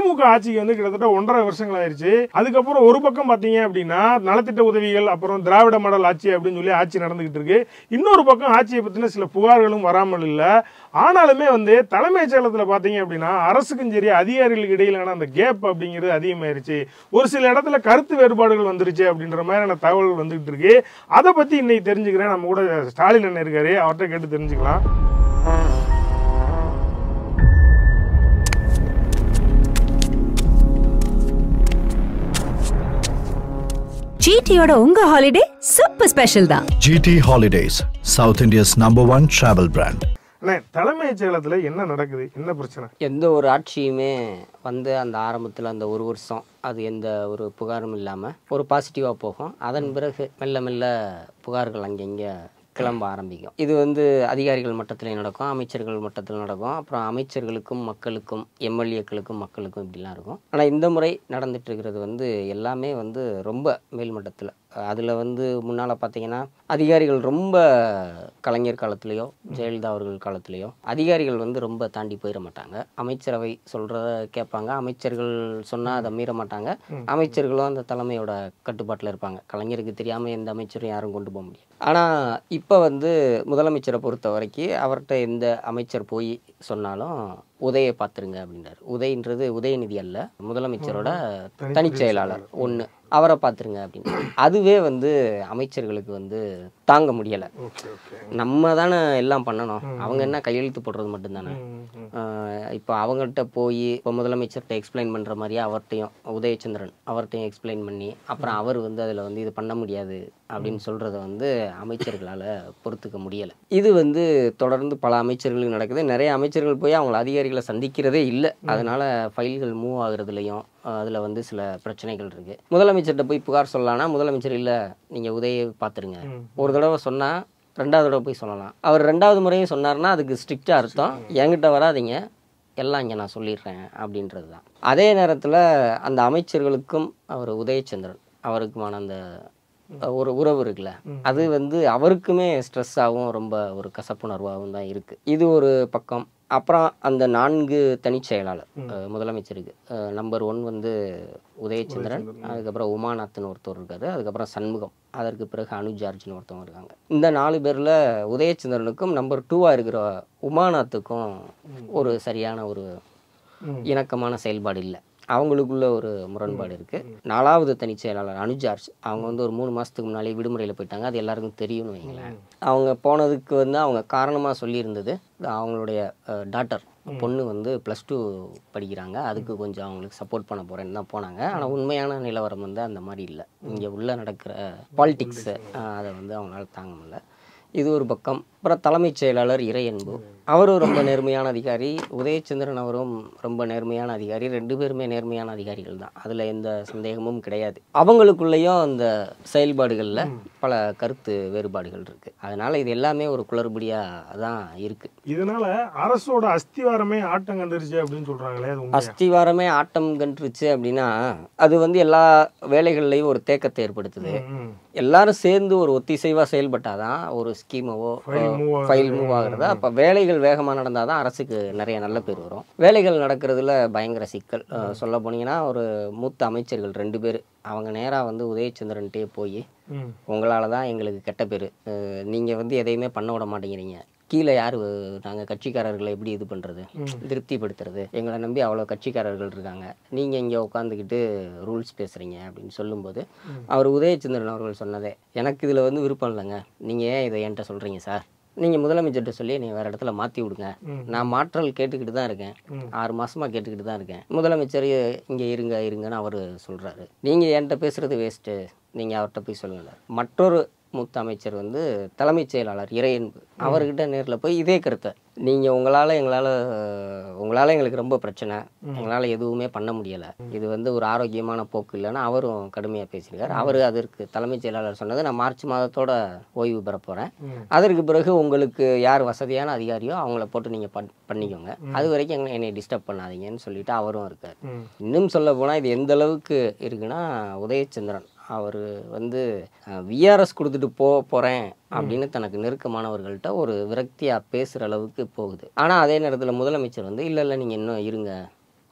திமுக ஆட்சிக்கு வந்து கிட்டத்தட்ட ஒன்றரை வருஷங்கள் ஆயிருச்சு அதுக்கப்புறம் ஒரு பக்கம் பாத்தீங்க அப்படின்னா நலத்திட்ட உதவிகள் அப்புறம் திராவிட மாடல் ஆட்சி அப்படின்னு சொல்லி ஆட்சி நடந்துகிட்டு இருக்கு இன்னொரு பக்கம் ஆட்சியை பத்தின சில புகார்களும் வராமல் இல்ல ஆனாலுமே வந்து தலைமைச் செயலகத்துல பாத்தீங்க அப்படின்னா அரசுக்கும் சரி அதிகாரிகளுக்கு இடையிலான அந்த கேப் அப்படிங்கிறது அதிகமாயிருச்சு ஒரு சில இடத்துல கருத்து வேறுபாடுகள் வந்துருச்சு அப்படின்ற மாதிரியான தகவல்கள் வந்துகிட்டு இருக்கு அதை பத்தி இன்னைக்கு தெரிஞ்சுக்கிறேன் நம்ம கூட ஸ்டாலின் அண்ணன் இருக்காரு அவர்கிட்ட கேட்டு தெரிஞ்சுக்கலாம் ஜிடியோட உங்க ஹாலிடே சூப்பர் ஸ்பெஷல் தான் GT Holidays, South India's number one travel brand. அண்ணே தலைமைச் செயலகத்துல என்ன நடக்குது என்ன பிரச்சனை எந்த ஒரு ஆட்சியுமே வந்து அந்த ஆரம்பத்தில் அந்த ஒரு வருஷம் அது எந்த ஒரு புகாரும் இல்லாமல் ஒரு பாசிட்டிவாக போகும் அதன் பிறகு மெல்ல மெல்ல புகார்கள் அங்கங்கே கிளம்ப ஆரம்பிக்கும் இது வந்து அதிகாரிகள் மட்டத்தில் நடக்கும் அமைச்சர்கள் மட்டத்தில் நடக்கும் அப்புறம் அமைச்சர்களுக்கும் மக்களுக்கும் எம்எல்ஏக்களுக்கும் மக்களுக்கும் இப்படிலாம் இருக்கும் ஆனால் இந்த முறை நடந்துட்டு இருக்கிறது வந்து எல்லாமே வந்து ரொம்ப மேல்மட்டத்தில் அதில் வந்து முன்னால் பார்த்தீங்கன்னா அதிகாரிகள் ரொம்ப கலைஞர் காலத்துலேயோ ஜெயலலிதா அவர்கள் காலத்துலேயோ அதிகாரிகள் வந்து ரொம்ப தாண்டி போயிட மாட்டாங்க அமைச்சரவை சொல்கிறத கேட்பாங்க அமைச்சர்கள் சொன்னால் அதை மீற மாட்டாங்க அமைச்சர்களும் அந்த தலைமையோட கட்டுப்பாட்டில் இருப்பாங்க கலைஞருக்கு தெரியாமல் எந்த அமைச்சரும் யாரும் கொண்டு போக முடியும் ஆனால் இப்போ வந்து முதலமைச்சரை பொறுத்த வரைக்கும் அவர்கிட்ட எந்த அமைச்சர் போய் சொன்னாலும் உதயை பார்த்துருங்க அப்படின்றாரு உதயன்றது உதயநிதி அல்ல முதலமைச்சரோட தனிச் செயலாளர் ஒன்று அவரை பார்த்துருங்க அப்படின்னு அதுவே வந்து அமைச்சர்களுக்கு வந்து தாங்க முடியலை ஓகே ஓகே நம்ம தானே எல்லாம் பண்ணணும் அவங்க என்ன கையெழுத்து போடுறது மட்டும்தானே இப்போ அவங்கள்ட்ட போய் இப்போ முதலமைச்சர்கிட்ட எக்ஸ்பிளைன் பண்ணுற மாதிரியே அவர்கிட்டையும் உதயச்சந்திரன் அவர்கிட்டையும் எக்ஸ்பிளைன் பண்ணி அப்புறம் அவர் வந்து அதில் வந்து இது பண்ண முடியாது அப்படின்னு சொல்கிறத வந்து அமைச்சர்களால் பொறுத்துக்க முடியலை இது வந்து தொடர்ந்து பல அமைச்சர்களுக்கு நடக்குது நிறைய அமைச்சர்கள் போய் அவங்க அதிகாரிகளை சந்திக்கிறதே இல்லை அதனால ஃபைல்கள் மூவ் ஆகுறதுலையும் அதில் வந்து சில பிரச்சனைகள் இருக்குது முதலமைச்சர்கிட்ட போய் புகார் சொல்லலாம்னா முதலமைச்சர் இல்லை நீங்கள் உதய பார்த்துருங்க ஒரு தடவை சொன்னால் ரெண்டாவது தடவை போய் சொல்லலாம் அவர் ரெண்டாவது முறையும் சொன்னார்னா அதுக்கு ஸ்ட்ரிக்டாக அர்த்தம் என்கிட்ட வராதீங்க எல்லாம் இங்கே நான் சொல்லிடுறேன் அப்படின்றது தான் அதே நேரத்தில் அந்த அமைச்சர்களுக்கும் அவர் உதயச்சந்திரன் அவருக்குமான அந்த ஒரு உறவு இருக்குல்ல அது வந்து அவருக்குமே ஸ்ட்ரெஸ்ஸாகவும் ரொம்ப ஒரு கசப்புணர்வாகவும் தான் இருக்குது இது ஒரு பக்கம் அப்புறம் அந்த நான்கு தனிச் செயலாளர் அஹ், முதலமைச்சருக்கு நம்பர் ஒன் வந்து உதயச்சந்திரன் அதுக்கப்புறம் உமாநாத்னு ஒருத்தர் இருக்காரு அதுக்கப்புறம் சண்முகம் அதற்கு பிறகு அனுஜார்ஜ்னு ஒருத்தவங்க இருக்காங்க இந்த நாலு பேரில் உதயச்சந்திரனுக்கும் நம்பர் டூவாக இருக்கிற உமாநாத்துக்கும் ஒரு சரியான ஒரு இணக்கமான செயல்பாடு இல்லை அவங்களுக்குள்ள ஒரு முரண்பாடு இருக்குது நாலாவது தனிச் செயலாளர் அனுஜார்ஜ் அவங்க வந்து ஒரு மூணு மாதத்துக்கு முன்னாலே விடுமுறையில் போயிட்டாங்க அது எல்லாருக்கும் தெரியும்னு வைங்களேன் அவங்க போனதுக்கு வந்து அவங்க காரணமாக சொல்லியிருந்தது அவங்களுடைய டாட்டர் பொண்ணு வந்து ப்ளஸ் டூ படிக்கிறாங்க அதுக்கு கொஞ்சம் அவங்களுக்கு சப்போர்ட் பண்ண போகிறேன்னு தான் போனாங்க ஆனால் உண்மையான நிலவரம் வந்து அந்த மாதிரி இல்லை இங்கே உள்ள நடக்கிற பாலிடிக்ஸை அதை வந்து அவங்களால தாங்க முடியல இது ஒரு பக்கம் அப்புறம் தலைமைச் செயலாளர் இறையன்பு அவரும் ரொம்ப நேர்மையான அதிகாரி உதயச்சந்திரன் அவரும் ரொம்ப நேர்மையான அதிகாரி ரெண்டு பேருமே நேர்மையான அதிகாரிகள் தான் அதில் எந்த சந்தேகமும் கிடையாது அவங்களுக்குள்ளேயும் அந்த செயல்பாடுகளில் பல கருத்து வேறுபாடுகள் இருக்குது அதனால் இது எல்லாமே ஒரு குளறுபடியாக தான் இருக்குது இதனால அரசோட அஸ்திவாரமே ஆட்டம் கண்டுருச்சு அப்படின்னு சொல்றாங்களே அது உண்மையா? அஸ்திவாரமே ஆட்டம் கண்டுருச்சு அப்படின்னா அது வந்து எல்லா வேலைகள்லையும் ஒரு தேக்கத்தை ஏற்படுத்துது ம். எல்லாரும் சேர்ந்து ஒரு ஒத்திசைவாக செயல்பட்டாதான் ஒரு ஸ்கீமவோ File move ஆகுறது. ஃபைல் மூவ் ஆகுறதா அப்போ வேலைகள் வேகமாக நடந்தால் தான் அரசுக்கு நிறைய நல்ல பேர் வரும் வேலைகள் நடக்கிறதுல பயங்கர சிக்கல் அஹ் சொல்ல போனீங்கன்னா ஒரு மூத்த அமைச்சர்கள் ரெண்டு பேர் அவங்க நேராக வந்து உதயச்சந்திரன்ட்டே போய் ம். உங்களால தான் எங்களுக்கு கெட்ட பேர் நீங்கள் வந்து எதையுமே பண்ண விட மாட்டேங்கிறீங்க கீழே யார் நாங்கள் கட்சிக்காரர்களை எப்படி இது பண்ணுறது திருப்திப்படுத்துறது எங்களை நம்பி அவ்வளோ கட்சிக்காரர்கள் இருக்காங்க நீங்கள் இங்கே உட்காந்துக்கிட்டு ரூல்ஸ் பேசுகிறீங்க அப்படின்னு சொல்லும்போது அவர் உதயச்சந்திரன் அவர்கள் சொன்னதே எனக்கு இதில் வந்து விருப்பம் இல்லைங்க நீங்கள் ஏன் இதை என்கிட்ட சொல்கிறீங்க சார் நீங்கள் முதலமைச்சர்கிட்ட சொல்லி நீ வேறு இடத்துல மாற்றி விடுங்க நான் மாற்றல் கேட்டுக்கிட்டு தான் இருக்கேன் ஆறு மாசமா கேட்டுக்கிட்டு தான் இருக்கேன் முதலமைச்சர் இங்கே இருங்க இருங்கன்னு அவர் சொல்கிறாரு நீங்கள் என்கிட்ட பேசுகிறது வேஸ்ட்டு நீங்கள் அவர்கிட்ட போய் சொல்லுங்க மற்றொரு மூத்த அமைச்சர் வந்து தலைமைச் செயலாளர் இறையன்பு அவர்கிட்ட நேரில் போய் இதே கருத்தை நீங்கள் உங்களால் எங்களால் உங்களால் எங்களுக்கு ரொம்ப பிரச்சனை எங்களால் எதுவுமே பண்ண முடியலை இது வந்து ஒரு ஆரோக்கியமான போக்கு இல்லைன்னு அவரும் கடுமையாக பேசியிருக்காரு அவர் அதற்கு தலைமைச் செயலாளர் சொன்னது நான் மார்ச் மாதத்தோட ஓய்வு பெற போகிறேன் அதற்கு பிறகு உங்களுக்கு யார் வசதியான அதிகாரியோ அவங்கள போட்டு நீங்கள் பண் பண்ணிக்கோங்க அது வரைக்கும் எங்களை- என்னை டிஸ்டர்ப் பண்ணாதீங்கன்னு சொல்லிட்டு அவரும் இருக்கார் ம். இன்னும் சொல்ல போனால் இது எந்த அளவுக்கு இருக்குன்னா உதயச்சந்திரன் அவர் வந்து விஆர்எஸ் கொடுத்துட்டு போ போகிறேன் அப்படின்னு தனக்கு நெருக்கமானவர்கள்ட்ட ஒரு விரக்தியாக பேசுகிற அளவுக்கு போகுது ஆனால் அதே நேரத்தில் முதலமைச்சர் வந்து இல்லை இல்லை நீங்கள் இன்னும் இருங்க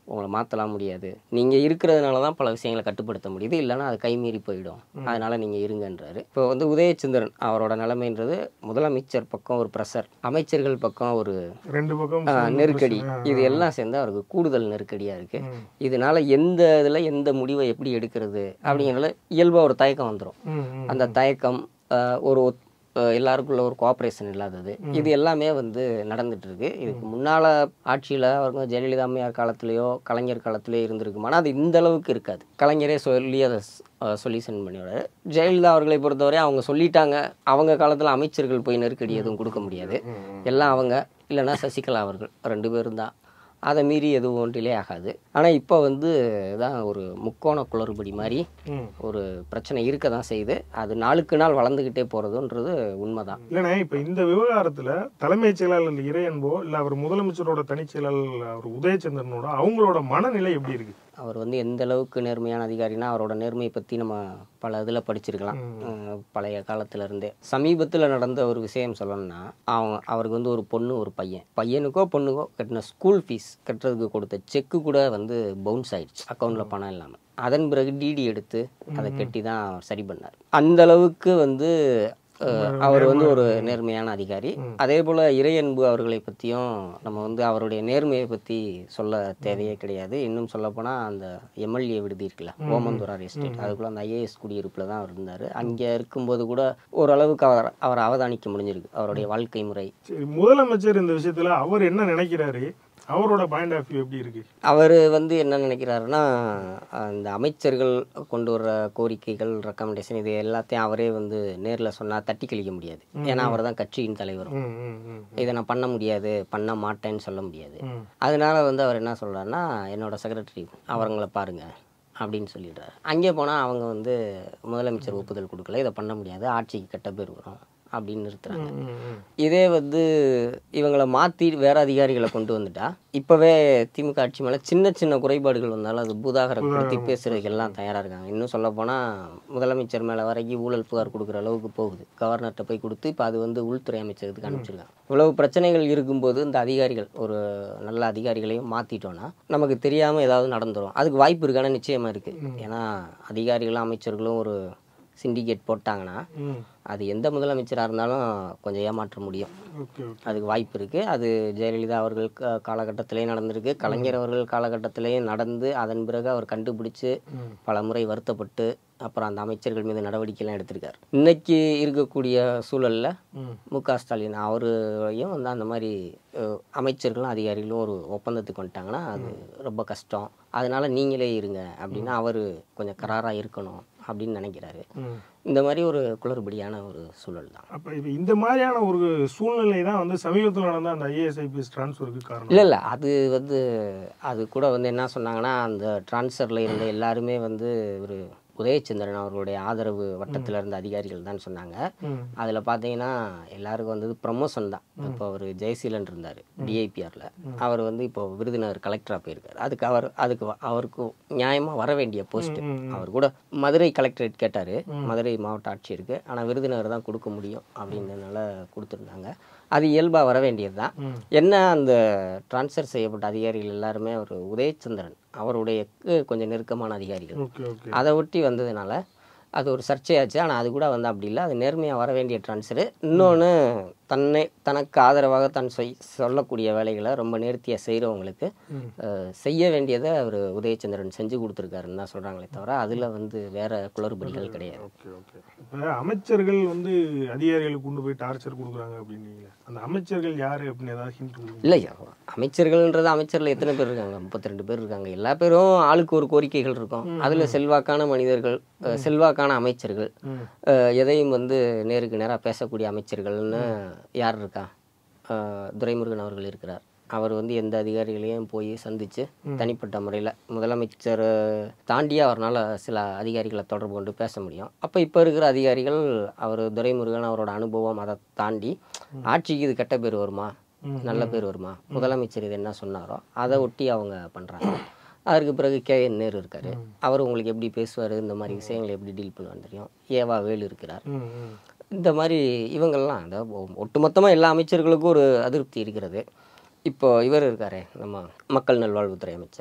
உங்களை மாற்றலாம் முடியாது நீங்கள் இருக்கிறதுனால தான் பல விஷயங்களை கட்டுப்படுத்த முடியுது இல்லைன்னா அது கைமீறி போயிடும் அதனால் நீங்கள் இருங்கன்றாரு இப்போ வந்து உதயச்சந்திரன் அவரோட நிலைமைன்றது முதலமைச்சர் பக்கம் ஒரு ப்ரெஷர் அமைச்சர்கள் பக்கம் ஒரு ரெண்டு பக்கம் ஆ, நெருக்கடி இது எல்லாம் சேர்ந்து அவருக்கு கூடுதல் நெருக்கடியாக இருக்குது இதனால எந்த இதில் எந்த முடிவை எப்படி எடுக்கிறது அப்படிங்கிறதுல இயல்பாக ஒரு தயக்கம் வந்துடும் ம், ம். அந்த தயக்கம் ஆ, ஒரு ஒத்- ஆ, எல்லாருக்குள்ள ஒரு கோஆப்ரேஷன் இல்லாதது இது எல்லாமே வந்து நடந்துட்டு இருக்கு இதுக்கு முன்னால ஆட்சியில் அவங்க ஜெயலலிதா அம்மையார் காலத்திலேயோ கலைஞர் காலத்திலேயோ இருந்திருக்கும் ஆனால் அது இந்த அளவுக்கு இருக்காது கலைஞரே சொல்லி அதை சொல்யூஷன் பண்ணிவிடாரு ஜெயலலிதா அவர்களை பொறுத்தவரை அவங்க சொல்லிட்டாங்க அவங்க காலத்தில் அமைச்சர்கள் போய் நெருக்கடி எதுவும் கொடுக்க முடியாது எல்லாம் அவங்க இல்லைன்னா சசிகலா அவர்கள் ரெண்டு பேரும் தான் அதை மீறி எதுவும் ஒன்றிலே ஆகாது ஆனால் இப்போ வந்து தான் ஒரு முக்கோண குளறுபடி மாதிரி ம். ஒரு பிரச்சனை இருக்க தான் செய்யுது அது நாளுக்கு நாள் வளர்ந்துக்கிட்டே போகிறதுன்றது உண்மைதான் இல்லைண்ணே இப்ப இந்த விவகாரத்துல தலைமைச் செயலாளர் இறையன்போ இல்ல அவர் முதலமைச்சரோட தனிச் செயலாளர் அவர் உதயச்சந்திரனோட அவங்களோட மனநிலை எப்படி இருக்கு அவர் வந்து எந்த அளவுக்கு நேர்மையான அதிகாரினா அவரோட நேர்மையை பற்றி நம்ம பல இதில் படிச்சிருக்கலாம் அஹ் பழைய காலத்துல இருந்தே சமீபத்தில் நடந்த ஒரு விஷயம் சொல்லணும்னா அவங்க அவருக்கு வந்து ஒரு பொண்ணு ஒரு பையன் பையனுக்கோ பொண்ணுக்கோ கட்டின ஸ்கூல் ஃபீஸ் கட்டுறதுக்கு கொடுத்த செக்கு கூட வந்து பவுன்ஸ் ஆயிடுச்சு அக்கௌண்ட்டில் பணம் இல்லாமல் அதன் பிறகு டிடி எடுத்து அதை கட்டி தான் அவர் சரி பண்ணார் அந்த அளவுக்கு வந்து அஹ், அவர் வந்து ஒரு நேர்மையான அதிகாரி அதே போல் இறையன்பு அவர்களை பற்றியும் நம்ம வந்து அவருடைய நேர்மையை பற்றி சொல்ல தேவையே கிடையாது இன்னும் சொல்லப்போனால் அந்த எம்எல்ஏ விடுதி இருக்குல்ல ஓமந்தூரார் எஸ்டேட் அதுக்குள்ள அந்த ஐஏஎஸ் குடியிருப்பில் தான் அவர் இருந்தார் அங்கே இருக்கும்போது கூட ஓரளவுக்கு அவர் அவர் அவதானிக்க முடிஞ்சிருக்கு அவருடைய வாழ்க்கை முறை சரி முதலமைச்சர் இந்த விஷயத்துல அவர் என்ன நினைக்கிறாரு அவரோட பாயிண்ட் ஆஃப் வியூ எப்படி இருக்கு அவர் வந்து என்ன நினைக்கிறாருன்னா அந்த அமைச்சர்கள் கொண்டு வர்ற கோரிக்கைகள் ரெக்கமெண்டேஷன் இது எல்லாத்தையும் அவரே வந்து நேரில் சொன்னால் தட்டி கழிக்க முடியாது ஏன்னா அவர் தான் கட்சியின் தலைவர் ம், ம், ம். இதை நான் பண்ண முடியாது பண்ண மாட்டேன்னு சொல்ல முடியாது ம். அதனால வந்து அவர் என்ன சொல்றாருன்னா என்னோட செக்ரட்டரி அவங்கள பாருங்க அப்படின்னு சொல்லிடுறாரு அங்கே போனால் அவங்க வந்து முதலமைச்சர் ஒப்புதல் கொடுக்கல இதை பண்ண முடியாது ஆட்சிக்கு கெட்ட பேர் வரும் அப்படின்னு நிறுத்துறாங்க ம், ம். இதே வந்து இவங்களை மாற்றி வேற அதிகாரிகளை கொண்டு வந்துட்டா இப்போவே திமுக ஆட்சி மேலே சின்ன சின்ன குறைபாடுகள் வந்தாலும் அது பூதாகரப்படுத்தி பேசுறதுக்கு எல்லாம் தயாராக இருக்காங்க இன்னும் சொல்லப்போனால் முதலமைச்சர் மேலே வரைக்கும் ஊழல் புகார் கொடுக்குற அளவுக்கு போகுது கவர்னர்கிட்ட போய் கொடுத்து இப்போ அது வந்து உள்துறை அமைச்சகத்துக்கு அனுப்பிச்சிருக்காங்க இவ்வளவு பிரச்சனைகள் இருக்கும்போது இந்த அதிகாரிகள் ஒரு நல்ல அதிகாரிகளையும் மாற்றிட்டோன்னா நமக்கு தெரியாமல் ஏதாவது நடந்துரும் அதுக்கு வாய்ப்பு இருக்கான நிச்சயமாக இருக்குது ஏன்னா அதிகாரிகளும் அமைச்சர்களும் ஒரு சிண்டிகேட் போட்டாங்கன்னா ம். அது எந்த முதலமைச்சராக இருந்தாலும் கொஞ்சம் ஏமாற்ற முடியும் ஓகே ஓகே அதுக்கு வாய்ப்பு இருக்குது அது ஜெயலலிதா அவர்கள் க- காலகட்டத்திலேயும் நடந்திருக்கு கலைஞர் அவர்கள் காலகட்டத்திலேயும் நடந்து அதன் பிறகு அவர் கண்டுபிடிச்சு பல முறை வருத்தப்பட்டு அப்புறம் அந்த அமைச்சர்கள் மீது நடவடிக்கைலாம் எடுத்திருக்காரு இன்னைக்கு இருக்கக்கூடிய சூழல்ல ம். மு க ஸ்டாலின் அவரையும் வந்து அந்த மாதிரி அஹ், அமைச்சர்களும் அதிகாரிகளும் ஒரு ஒப்பந்தத்துக்கு வந்துட்டாங்கன்னா அது ரொம்ப கஷ்டம் அதனால நீங்களே இருங்க அப்படின்னா அவர் கொஞ்சம் கராராக இருக்கணும் அப்படின்னு நினைக்கிறாரு ம். இந்த மாதிரி ஒரு குளறுபடியான ஒரு சூழல் தான் அப்ப இப்ப இந்த மாதிரியான ஒரு சூழ்நிலை தான் வந்து சமீபத்தில் நடந்த அந்த ஐஏஎஸ் ஐபிஎஸ் டிரான்ஸ்ஃபருக்கு காரணம் இல்லை இல்லை அது வந்து அது கூட வந்து என்ன சொன்னாங்கன்னா அந்த டிரான்ஸ்ஃபரில் இருந்த எல்லாருமே வந்து ஒரு உதயச்சந்திரன் அவர்களுடைய ஆதரவு வட்டத்தில் இருந்த அதிகாரிகள் தான் சொன்னாங்க ம். அதில் பார்த்தீங்கன்னா எல்லாருக்கும் வந்தது ப்ரமோஷன் தான் இப்போ அவர் ஜெயசீலன் இருந்தார் டிஐபிஆரில் அவர் வந்து இப்போ விருதுநகர் கலெக்டராக போயிருக்காரு அதுக்கு அவர் அதுக்கு வ- அவருக்கு நியாயமாக வர வேண்டிய போஸ்ட் அவர் கூட மதுரை கலெக்டரேட் கேட்டார் மதுரை மாவட்ட ஆட்சியருக்கு ஆனால் விருதுநகர் தான் கொடுக்க முடியும் அப்படின்றதுனால கொடுத்துருந்தாங்க அது இயல்பாக வர வேண்டியது தான் என்ன அந்த ட்ரான்ஸ்ஃபர் செய்யப்பட்ட அதிகாரிகள் எல்லாருமே ஒரு உதயச்சந்திரன் அவருடைய கொஞ்சம் நெருக்கமான அதிகாரிகள் ஓகே ஓகே அதை ஒட்டி வந்ததுனால அது ஒரு சர்ச்சையாச்சு ஆனால் அது கூட வந்து அப்படி இல்லை அது நேர்மையாக வர வேண்டிய ட்ரான்ஸ்ஃபரு இன்னொன்று தன்னை தனக்கு ஆதரவாக தான் சொய் சொல்லக்கூடிய வேலைகளை ரொம்ப நேர்த்தியாக செய்கிறவங்களுக்கு செய்ய வேண்டியதை அவர் உதயச்சந்திரன் செஞ்சு கொடுத்துருக்காருன்னு தான் சொல்கிறாங்களே தவிர அதில் வந்து வேற குளறுபடிகள் கிடையாது ஓகே ஓகே இப்போ அமைச்சர்கள் வந்து அதிகாரிகளுக்கு கொண்டு போய் டார்ச்சர் கொடுக்குறாங்க அப்படின்னீங்க அந்த அமைச்சர்கள் யாரு அப்படின்னு ஏதாவது ஹிண்ட் கொடுங்க இல்லை அமைச்சர்கள்ன்றது அமைச்சரில் எத்தனை பேர் இருக்காங்க முப்பத்தி ரெண்டு பேர் இருக்காங்க எல்லா பேரும் ஆளுக்கு ஒரு கோரிக்கைகள் இருக்கும் அதில் செல்வாக்கான மனிதர்கள் அஹ், செல்வாக்கான அமைச்சர்கள் அஹ், எதையும் வந்து நேருக்கு நேராக பேசக்கூடிய அமைச்சர்கள்னு யார் இருக்கா அஹ், துரைமுருகன் அவர்கள் இருக்கிறார் அவர் வந்து எந்த அதிகாரிகளையும் போய் சந்தித்து தனிப்பட்ட முறையில் முதலமைச்சர் தாண்டி அவரால் சில அதிகாரிகளை தொடர்பு கொண்டு பேச முடியும் அப்போ இப்போ இருக்கிற அதிகாரிகள் அவர் துரைமுருகன் அவரோட அனுபவம் அதை தாண்டி ஆட்சிக்கு இது கெட்ட பேர் வருமா நல்ல பேர் வருமா முதலமைச்சர் இது என்ன சொன்னாரோ அதை ஒட்டி அவங்க பண்ணுறாங்க அதற்கு பிறகு கே என் நேரு இருக்காரு அவர் உங்களுக்கு எப்படி பேசுவார் இந்த மாதிரி விஷயங்களை எப்படி டீல் பண்ணுவான்னு தெரியும் ஏவா வேலு இருக்கிறார் ம் ம் இந்த மாதிரி இவங்கெல்லாம் அந்த ஒட்டுமொத்தமாக எல்லா அமைச்சர்களுக்கும் ஒரு அதிருப்தி இருக்கிறது இப்போ இவர் இருக்காரே நம்ம மக்கள் நல்வாழ்வுத்துறை அமைச்சர்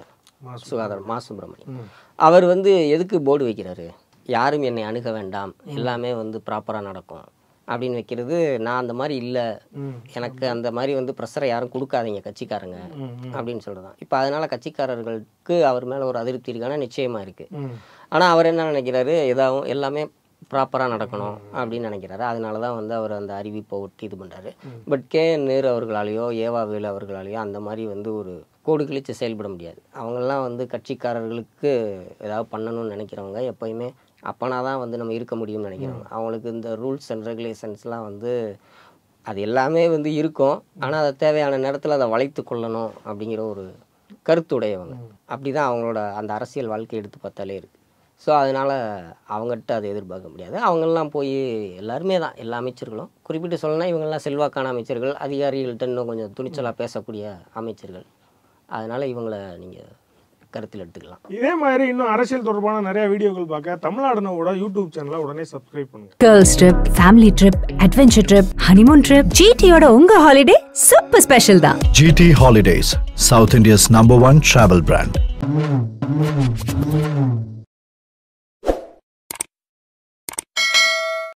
சுகாதாரம் மா சுப்பிரமணியம் அவர் வந்து எதுக்கு போர்டு வைக்கிறாரு யாரும் என்னை அணுக வேண்டாம் எல்லாமே வந்து ப்ராப்பராக நடக்கும் அப்படின்னு வைக்கிறது நான் அந்த மாதிரி இல்லை எனக்கு அந்த மாதிரி வந்து ப்ரெஷரை யாரும் கொடுக்காதீங்க கட்சிக்காரங்க அப்படின்னு சொல்கிறதான் இப்போ அதனால கட்சிக்காரர்களுக்கு அவர் மேலே ஒரு அதிருப்தி இருக்கான நிச்சயமாக இருக்குது ஆனால் அவர் என்ன நினைக்கிறாரு ஏதாவது எல்லாமே ப்ராப்பராக நடக்கணும் அப்படின்னு நினைக்கிறாரு அதனால தான் வந்து அவர் அந்த அறிவிப்பை ஒட்டி இது பண்ணுறாரு பட் கே என் நேரு அவர்களாலேயோ ஏவா வேலு அவர்களாலேயோ அந்த மாதிரி வந்து ஒரு கோடு கிழிச்சு செயல்பட முடியாது அவங்கெல்லாம் வந்து கட்சிக்காரர்களுக்கு ஏதாவது பண்ணணும்னு நினைக்கிறவங்க எப்பயுமே அப்பனா தான் வந்து நம்ம இருக்க முடியும்னு நினைக்கிறவங்க அவங்களுக்கு இந்த ரூல்ஸ் அண்ட் ரெகுலேஷன்ஸ்லாம் வந்து அது எல்லாமே வந்து இருக்கும் ஆனால் அதை தேவையான நேரத்தில் அதை வளைத்து கொள்ளணும் அப்படிங்கிற ஒரு கருத்துடையவங்க அப்படி தான் அவங்களோட அந்த அரசியல் வாழ்க்கை எடுத்து பார்த்தாலே இருக்குது ஸோ அதனால் அவங்ககிட்ட அதை எதிர்பார்க்க முடியாது அவங்கெல்லாம் போய் எல்லாருமே தான் எல்லா அமைச்சர்களும் குறிப்பிட்டு சொல்லணும்னா இவங்கெல்லாம் செல்வாக்கான அமைச்சர்கள் அதிகாரிகள்கிட்ட இன்னும் கொஞ்சம் துணிச்சலாக பேசக்கூடிய அமைச்சர்கள் அதனால் இவங்கள நீங்கள் கருத்தில் எடுத்துக்கலாம் இதே மாதிரி இன்னும் அரசியல் தொடர்பான நிறைய வீடியோக்கள் பார்க்க தமிழ்நாடுனோட யூடியூப் சேனலை உடனே சப்ஸ்கிரைப் பண்ணுங்க girls trip family trip adventure trip honeymoon trip ஜிடியோட உங்க ஹாலிடே சூப்பர் ஸ்பெஷல் தான் GT Holidays, South India's number one travel brand.